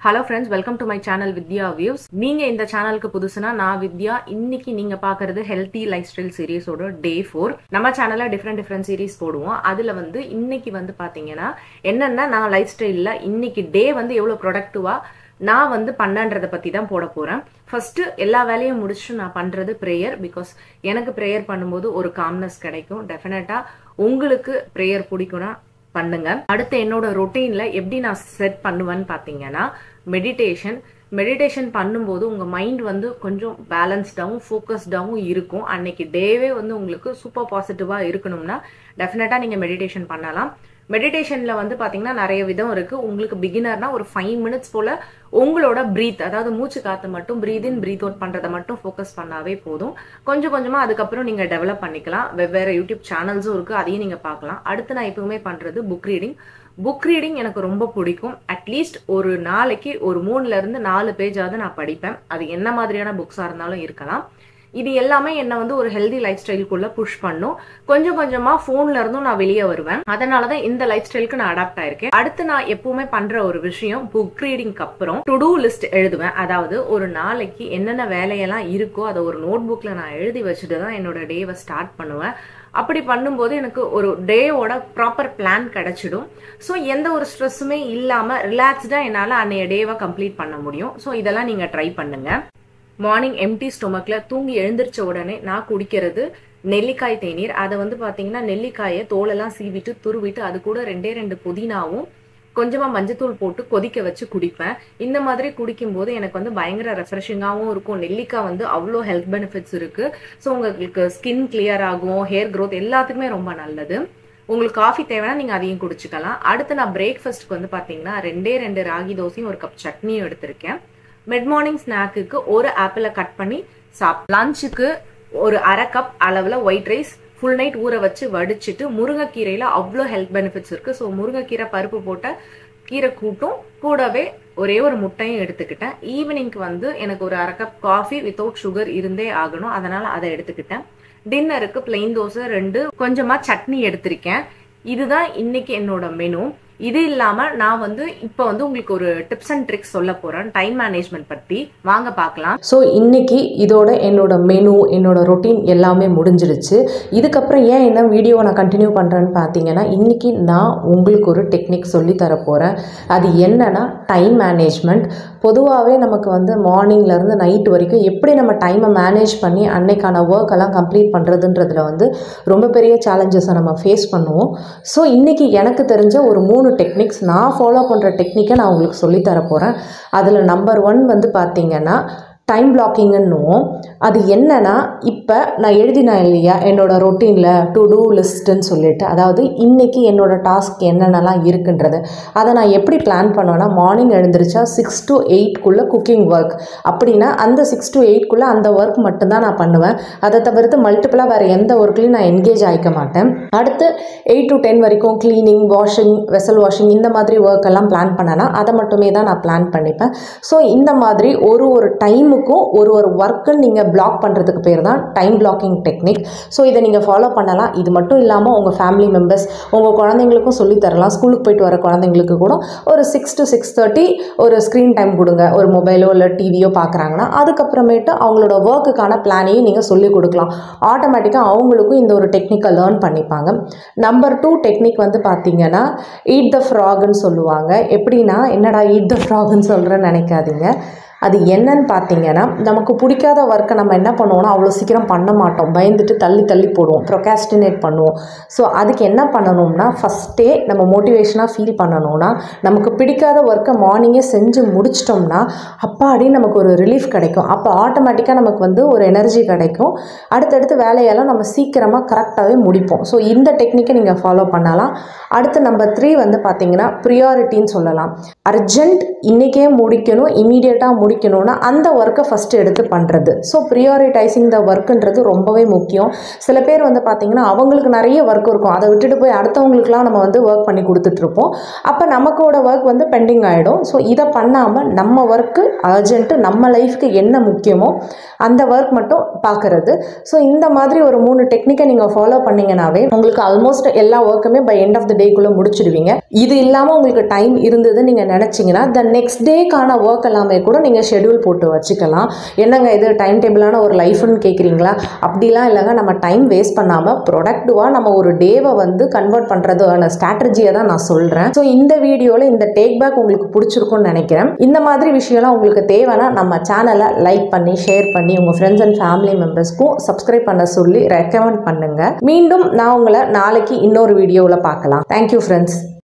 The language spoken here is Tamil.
hello friends welcome to my channel Vidya views நீங்க இந்த சேனலுக்கு புதுசுனா நான் வித்யா இன்னைக்கு நீங்க பாக்குறது ஹெல்த்தி லைஃப் ஸ்டைல் சீரிஸோட டே ஃபோர் நம்ம சேனல்ல டிஃப்ரெண்ட் டிஃப்ரெண்ட் சீரிஸ் போடுவோம் அதுல வந்து இன்னைக்கு வந்து பாத்தீங்கன்னா என்னன்னா நான் லைஃப் ஸ்டைல்ல இன்னைக்கு டே வந்து எவ்வளவு ப்ரொடக்டிவா நான் வந்து பண்ணன்றதை பத்தி தான் போட போறேன் ஃபர்ஸ்ட் எல்லா வேலையும் முடிச்சுட்டு நான் பண்றது ப்ரேயர் பிகாஸ் எனக்கு ப்ரேயர் பண்ணும்போது ஒரு காம்னஸ் கிடைக்கும் டெஃபினட்டா உங்களுக்கு ப்ரேயர் பிடிக்கும்னா பண்ணுங்க அடுத்து என்னோட ரொட்டீன்ல எப்படி நான் செட் பண்ணுவேன்னு பாத்தீங்கன்னா மெடிடேஷன் மெடிடேஷன் பண்ணும்போது உங்க மைண்ட் வந்து கொஞ்சம் பேலன்ஸ்டாகவும் ஃபோக்கஸ்டாகவும் இருக்கும் அன்னைக்கு டேவே வந்து உங்களுக்கு சூப்பர் பாசிட்டிவா இருக்கணும்னா டெஃபினட்டா நீங்க மெடிடேஷன் பண்ணலாம் மெடிடேஷன்ல வந்து பாத்தீங்கன்னா நிறைய விதம் இருக்கு உங்களுக்கு பிகினர்னா ஒரு ஃபைவ் மினிட்ஸ் போல உங்களோட பிரீத் அதாவது மூச்சு காத்து மட்டும் பிரீத் இன் பிரீத் அவுட் பண்றதை மட்டும் ஃபோக்கஸ் பண்ணாவே போதும் கொஞ்சம் கொஞ்சமா அதுக்கப்புறம் நீங்க டெவலப் பண்ணிக்கலாம் வெவ்வேறு யூடியூப் சேனல்ஸும் இருக்கு அதையும் நீங்க பார்க்கலாம் அடுத்து நான் எப்பவுமே பண்றது புக் ரீடிங் புக் ரீடிங் எனக்கு ரொம்ப பிடிக்கும் அட்லீஸ்ட் ஒரு நாளைக்கு ஒரு மூணுல இருந்து நாலு பேஜாவது நான் படிப்பேன் அது என்ன மாதிரியான புக்ஸா இருந்தாலும் இருக்கலாம் இது எல்லாமே என்ன வந்து ஒரு ஹெல்தி லைஃப் ஸ்டைலுக்குள்ள புஷ் பண்ணும் கொஞ்சம் கொஞ்சமா போன்ல இருந்தும் நான் வெளியே வருவேன் அதனாலதான் இந்த லைஃப் ஸ்டைலுக்கு நான் அடாப்ட் ஆயிருக்கேன் அடுத்து நான் எப்பவுமே பண்ற ஒரு விஷயம் புக் ரீடிங்க்கு அப்புறம் டு டூ லிஸ்ட் எழுதுவேன் அதாவது ஒரு நாளைக்கு என்னென்ன வேலையெல்லாம் இருக்கோ அதை ஒரு நோட் புக்ல நான் எழுதி வச்சுட்டு தான் என்னோட டேவை ஸ்டார்ட் பண்ணுவேன் அப்படி பண்ணும்போது எனக்கு ஒரு டேவோட ப்ராப்பர் பிளான் கிடைச்சிடும் ஸோ எந்த ஒரு ஸ்ட்ரெஸ்ஸுமே இல்லாம ரிலாக்ஸ்டா என்னால் அன்னைய டேவை கம்ப்ளீட் பண்ண முடியும் ஸோ இதெல்லாம் நீங்க ட்ரை பண்ணுங்க மார்னிங் எம்டி ஸ்டொமக்ல தூங்கி எழுந்திரிச்ச உடனே நான் குடிக்கிறது நெல்லிக்காய் தேநீர் அதை வந்து பாத்தீங்கன்னா நெல்லிக்காயை தோலெல்லாம் சீவிட்டு துருவிட்டு அது கூட ரெண்டே ரெண்டு புதினாவும் கொஞ்சமா மஞ்சத்தூள் போட்டு கொதிக்க வச்சு குடிப்பேன் இந்த மாதிரி குடிக்கும்போது எனக்கு வந்து பயங்கர ரெஃப்ரெஷிங்காகவும் இருக்கும் நெல்லிக்காய் வந்து அவ்வளோ ஹெல்த் பெனிஃபிட்ஸ் இருக்கு ஸோ உங்களுக்கு ஸ்கின் கிளியர் ஆகும் ஹேர் க்ரோத் எல்லாத்துக்குமே ரொம்ப நல்லது உங்களுக்கு காஃபி தேவைன்னா நீங்க அதையும் குடிச்சுக்கலாம் அடுத்து நான் பிரேக்ஃபாஸ்ட்க்கு வந்து பாத்தீங்கன்னா ரெண்டே ரெண்டு ராகி தோசையும் ஒரு கப் சட்னியும் எடுத்திருக்கேன் மிட் மார்னிங் ஸ்நாக்குக்கு ஒரு ஆப்பிளை கட் பண்ணி சாப் லஞ்சுக்கு ஒரு அரை கப் அளவில் ஒயிட் ரைஸ் ஃபுல் நைட் ஊற வச்சு வடிச்சிட்டு முருங்கைக்கீரையில் அவ்வளோ ஹெல்த் பெனிஃபிட்ஸ் இருக்குது ஸோ முருங்கைக்கீரை பருப்பு போட்ட கீரை கூட்டும் கூடவே ஒரே ஒரு முட்டையும் எடுத்துக்கிட்டேன் ஈவினிங்க்கு வந்து எனக்கு ஒரு அரை கப் காஃபி வித்தவுட் சுகர் இருந்தே ஆகணும் அதனால அதை எடுத்துக்கிட்டேன் டின்னருக்கு பிளெயின் தோசை ரெண்டு கொஞ்சமா சட்னி எடுத்திருக்கேன் இதுதான் இன்னைக்கு என்னோட மெனு இது இல்லாம நான் வந்து இப்போ வந்து உங்களுக்கு ஒரு டிப்ஸ் அண்ட் ட்ரிக்ஸ் சொல்ல போறேன் டைம் மேனேஜ்மெண்ட் பத்தி வாங்க பார்க்கலாம் ஸோ இன்னைக்கு இதோட என்னோட மெனு என்னோட ரொட்டீன் எல்லாமே முடிஞ்சிடுச்சு இதுக்கப்புறம் ஏன் என்ன வீடியோவை நான் கண்டினியூ பண்ணுறேன்னு பார்த்தீங்கன்னா இன்னைக்கு நான் உங்களுக்கு ஒரு டெக்னிக் சொல்லி தர போகிறேன் அது என்னன்னா டைம் மேனேஜ்மெண்ட் பொதுவாகவே நமக்கு வந்து மார்னிங்லேருந்து நைட் வரைக்கும் எப்படி நம்ம டைமை மேனேஜ் பண்ணி அன்னைக்கான ஒர்க் எல்லாம் கம்ப்ளீட் பண்ணுறதுன்றதுல வந்து ரொம்ப பெரிய சேலஞ்சஸை நம்ம ஃபேஸ் பண்ணுவோம் ஸோ இன்றைக்கி எனக்கு தெரிஞ்ச ஒரு மூணு டெக்னிக்ஸ் நான் ஃபாலோ பண்ணுற டெக்னிக்கை நான் உங்களுக்கு சொல்லித்தர போகிறேன் அதில் நம்பர் ஒன் வந்து பார்த்தீங்கன்னா டைம் பிளாக்கிங்குன்னுவோம் அது என்னன்னா இப்போ நான் எழுதினேன் இல்லையா என்னோட ரொட்டீனில் டு டூ லிஸ்ட்டுன்னு சொல்லிட்டு அதாவது இன்றைக்கி என்னோட டாஸ்க் என்னென்னலாம் இருக்குன்றது அதை நான் எப்படி பிளான் பண்ணுவேன்னா மார்னிங் எழுந்திரிச்சா சிக்ஸ் டு எயிட்குள்ளே குக்கிங் ஒர்க் அப்படின்னா அந்த சிக்ஸ் டு எயிட்குள்ளே அந்த ஒர்க் மட்டும்தான் நான் பண்ணுவேன் அதை தவிர்த்து மல்டிப்புளாக வேறு எந்த ஒர்க்லையும் நான் என்கேஜ் ஆகிக்க மாட்டேன் அடுத்து எயிட் டு டென் வரைக்கும் க்ளீனிங் வாஷிங் வெசல் வாஷிங் இந்த மாதிரி ஒர்க் எல்லாம் பிளான் பண்ணேன்னா அதை மட்டுமே தான் நான் பிளான் பண்ணிப்பேன் ஸோ இந்த மாதிரி ஒரு ஒரு டைமுக்கும் ஒரு ஒரு ஒர்க்குன்னு நீங்கள் பிளாக் பண்ணுறதுக்கு பேர் தான் டைம் பிளாக்கிங் டெக்னிக் ஸோ இதை நீங்கள் ஃபாலோ பண்ணலாம் இது மட்டும் இல்லாமல் உங்கள் ஃபேமிலி மெம்பர்ஸ் உங்கள் குழந்தைங்களுக்கும் சொல்லித் தரலாம் ஸ்கூலுக்கு போயிட்டு வர குழந்தைங்களுக்கு கூட ஒரு சிக்ஸ் டு சிக்ஸ் தேர்ட்டி ஒரு ஸ்க்ரீன் டைம் கொடுங்க ஒரு மொபைலோ இல்லை டிவியோ பார்க்குறாங்கன்னா அதுக்கப்புறமேட்டு அவங்களோட ஒர்க்குக்கான பிளானையும் நீங்கள் சொல்லிக் கொடுக்கலாம் ஆட்டோமேட்டிக்காக அவங்களுக்கும் இந்த ஒரு டெக்னிக்கை லேர்ன் பண்ணிப்பாங்க நம்பர் டூ டெக்னிக் வந்து பார்த்தீங்கன்னா ஈட் த ஃப்ராக்னு சொல்லுவாங்க எப்படின்னா என்னடா ஈட் த ஃப்ராக்னு சொல்கிறேன்னு நினைக்காதீங்க அது என்னன்னு பார்த்தீங்கன்னா நமக்கு பிடிக்காத ஒர்க்கை நம்ம என்ன பண்ணுவோம்னா அவ்வளோ சீக்கிரம் பண்ண மாட்டோம் பயந்துட்டு தள்ளி தள்ளி போடுவோம் ப்ரொகாஸ்டினேட் பண்ணுவோம் ஸோ அதுக்கு என்ன பண்ணணும்னா ஃபஸ்ட்டே நம்ம மோட்டிவேஷனாக ஃபீல் பண்ணணும்னா நமக்கு பிடிக்காத ஒர்க்கை மார்னிங்கே செஞ்சு முடிச்சிட்டோம்னா அப்பாடி நமக்கு ஒரு ரிலீஃப் கிடைக்கும் அப்போ ஆட்டோமேட்டிக்காக நமக்கு வந்து ஒரு எனர்ஜி கிடைக்கும் அடுத்தடுத்து வேலையெல்லாம் நம்ம சீக்கிரமாக கரெக்டாகவே முடிப்போம் ஸோ இந்த டெக்னிக்கை நீங்கள் ஃபாலோ பண்ணலாம் அடுத்து நம்பர் த்ரீ வந்து பார்த்தீங்கன்னா ப்ரியாரிட்டின்னு சொல்லலாம் அர்ஜென்ட் இன்றைக்கே முடிக்கணும் இமீடியட்டாக முடி முடிக்கணும்னா அந்த ஒர்க்கை ஃபஸ்ட்டு எடுத்து பண்ணுறது ஸோ ப்ரியாரிட்டைசிங் த ஒர்க்குன்றது ரொம்பவே முக்கியம் சில பேர் வந்து பார்த்திங்கன்னா அவங்களுக்கு நிறைய ஒர்க் இருக்கும் அதை விட்டுட்டு போய் அடுத்தவங்களுக்குலாம் நம்ம வந்து ஒர்க் பண்ணி கொடுத்துட்ருப்போம் அப்போ நமக்கோட ஒர்க் வந்து பெண்டிங் ஆகிடும் ஸோ இதை பண்ணாமல் நம்ம ஒர்க்கு அர்ஜென்ட்டு நம்ம லைஃப்க்கு என்ன முக்கியமோ அந்த ஒர்க் மட்டும் பார்க்குறது ஸோ இந்த மாதிரி ஒரு மூணு டெக்னிக்கை நீங்கள் ஃபாலோ பண்ணிங்கனாவே உங்களுக்கு ஆல்மோஸ்ட் எல்லா ஒர்க்குமே பை எண்ட் ஆஃப் த டேக்குள்ளே முடிச்சிடுவீங்க இது இல்லாமல் உங்களுக்கு டைம் இருந்தது நீங்கள் நினச்சிங்கன்னா த நெக்ஸ்ட் டேக்கான ஒர்க் எல்லாமே கூட நீங்கள் ஷெடியூல் போட்டு வச்சுக்கலாம் என்னங்க இது டைம் டேபிளான ஒரு லைஃப்னு கேட்குறீங்களா அப்படிலாம் இல்லைங்க நம்ம டைம் வேஸ்ட் பண்ணாமல் ப்ரொடக்டிவாக நம்ம ஒரு டேவை வந்து கன்வெர்ட் பண்ணுறதுக்கான ஸ்ட்ராட்டஜியை தான் நான் சொல்கிறேன் ஸோ இந்த வீடியோவில் இந்த டேக் பேக் உங்களுக்கு பிடிச்சிருக்கும்னு நினைக்கிறேன் இந்த மாதிரி விஷயம்லாம் உங்களுக்கு தேவைன்னா நம்ம சேனலை லைக் பண்ணி ஷேர் பண்ணி உங்கள் ஃப்ரெண்ட்ஸ் அண்ட் ஃபேமிலி மெம்பர்ஸ்க்கும் சப்ஸ்கிரைப் பண்ண சொல்லி ரெக்கமெண்ட் பண்ணுங்கள் மீண்டும் நான் உங்களை நாளைக்கு இன்னொரு வீடியோவில் பார்க்கலாம் தேங்க்யூ ஃப்ரெண்ட்ஸ்